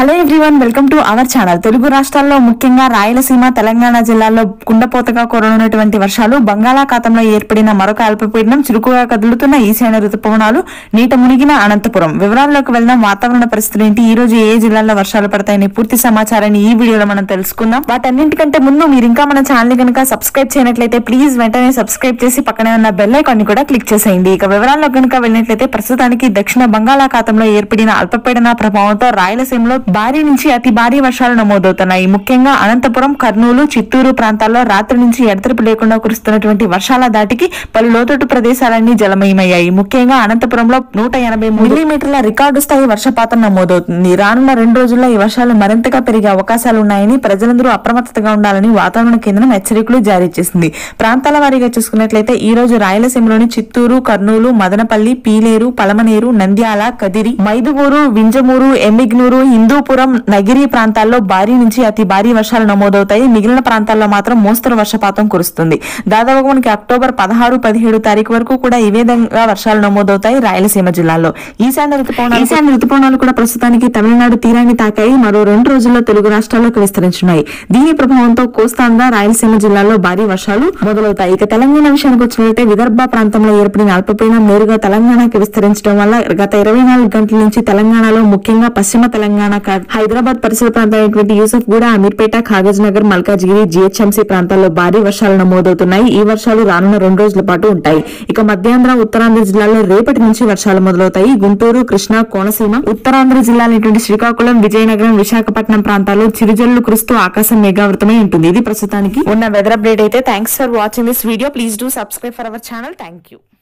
hello everyone welcome to our channel Telugu రాష్ట్రాల్లో ముఖ్యంగా రాయలసీమ తెలంగాణ జిల్లాల్లో కుండపోతగా కురనున్నటువంటి వర్షాలు బంగాళాఖాతంలో ఏర్పడిన మరొక అల్పపీడనం చురుకుగా కదులుతున్న ఈశాన్య ఋతుపవనాలు నీట మునిగిన అనంతపురం వివరాల్లోకి వెళ్దాం వాతావరణ పరిస్థితులు ఏంటి ఈ రోజు ఏ జిల్లాల్లో వర్షాలు పడతాయని పూర్తి సమాచారాన్ని ఈ వీడియోలో మనం తెలుసుకుందాం వాటన్నింటికంటే ముందు మీరు ఇంకా మన ఛానల్ ని కనుక సబ్స్క్రైబ్ చేయనట్లయితే ప్లీజ్ వెంటనే సబ్స్క్రైబ్ చేసి పక్కనే ఉన్న బెల్ ఐకాన్ ని కూడా క్లిక్ చేసేయండి ఇక వివరాల్లో కనుక వెళ్ళినట్లయితే ప్రస్తుతానికి దక్షిణ బంగాళాఖాతంలో ఏర్పడిన అల్పపీడన ప్రభావంతో రాయలసీమలో భారీ నుంచి అతి భారీ వర్షాలు నమోదవుతున్నాయి ముఖ్యంగా అనంతపురం కర్నూలు చిత్తూరు ప్రాంతాల్లో రాత్రి నుంచి ఎడతెరిపి లేకుండా కురుస్తున్నటువంటి వర్షాల దాటికి పలు లోతట్టు ప్రదేశాలన్నీ జలమయమయ్యాయి ముఖ్యంగా అనంతపురంలో నూట ఎనభై మిల్లీమీటర్ల రికార్డు స్థాయి వర్షపాతం నమోదవుతుంది రానున్న రెండు రోజుల్లో ఈ వర్షాలు మరింతగా పెరిగే అవకాశాలు ఉన్నాయని ప్రజలందరూ అప్రమత్తతగా ఉండాలని వాతావరణ కేంద్రం హెచ్చరికలు జారీ చేసింది ప్రాంతాల వారీగా చూసుకున్నట్లయితే ఈ రోజు రాయలసీమలోని చిత్తూరు కర్నూలు మదనపల్లి పీలేరు పలమనేరు నంద్యాల కదిరి మైదుగూరు వింజమూరు ఎమ్మిగ్నూరు హిందూపురం నగిరి ప్రాంతాల్లో భారీ నుంచి అతి భారీ వర్షాలు నమోదవుతాయి మిగిలిన ప్రాంతాల్లో మాత్రం మోస్తరు వర్షపాతం కురుస్తుంది దాదాపుగా మనకి అక్టోబర్ పదహారు పదిహేడు తారీఖు వరకు కూడా ఈ విధంగా వర్షాలు నమోదవుతాయి రాయలసీమ జిల్లాలో ఈశాన్య ఋతుపవనాలు ఈశాన్య ఋతుపవనాలు కూడా ప్రస్తుతానికి తమిళనాడు తీరాన్ని తాకాయి మరో రెండు రోజుల్లో తెలుగు రాష్ట్రాల్లోకి విస్తరించున్నాయి దీని ప్రభావంతో కోస్తాంధ్ర రాయలసీమ జిల్లాల్లో భారీ వర్షాలు మొదలవుతాయి ఇక తెలంగాణ విషయానికి వచ్చినట్లయితే విదర్భ ప్రాంతంలో ఏర్పడిన అల్పపీడనం నేరుగా తెలంగాణకి విస్తరించడం వల్ల గత ఇరవై నాలుగు గంటల నుంచి తెలంగాణలో ముఖ్యంగా పశ్చిమ తెలంగాణ కా- హైదరాబాద్ పరిసర ప్రాంతాలైనటువంటి యూసఫ్ గూడ అమీర్పేట కాగజ్ నగర్ మల్కాజ్గిరి జిహెచ్ఎంసీ ప్రాంతాల్లో భారీ వర్షాలు నమోదవుతున్నాయి ఈ వర్షాలు రానున్న రెండు రోజుల పాటు ఉంటాయి ఇక మధ్యాంధ్ర ఉత్తరాంధ్ర జిల్లాల్లో రేపటి నుంచి వర్షాలు మొదలవుతాయి గుంటూరు కృష్ణా కోనసీమ ఉత్తరాంధ్ర జిల్లాలైనటువంటి శ్రీకాకుళం విజయనగరం విశాఖపట్నం ప్రాంతాల్లో చిరుజల్లు కురుస్తూ ఆకాశం మేఘావృతమై ఉంటుంది ఇది ప్రస్తుతానికి ఉన్న వెదర్ అప్డేట్ అయితే thanks for watching this video please do subscribe for our channel thank you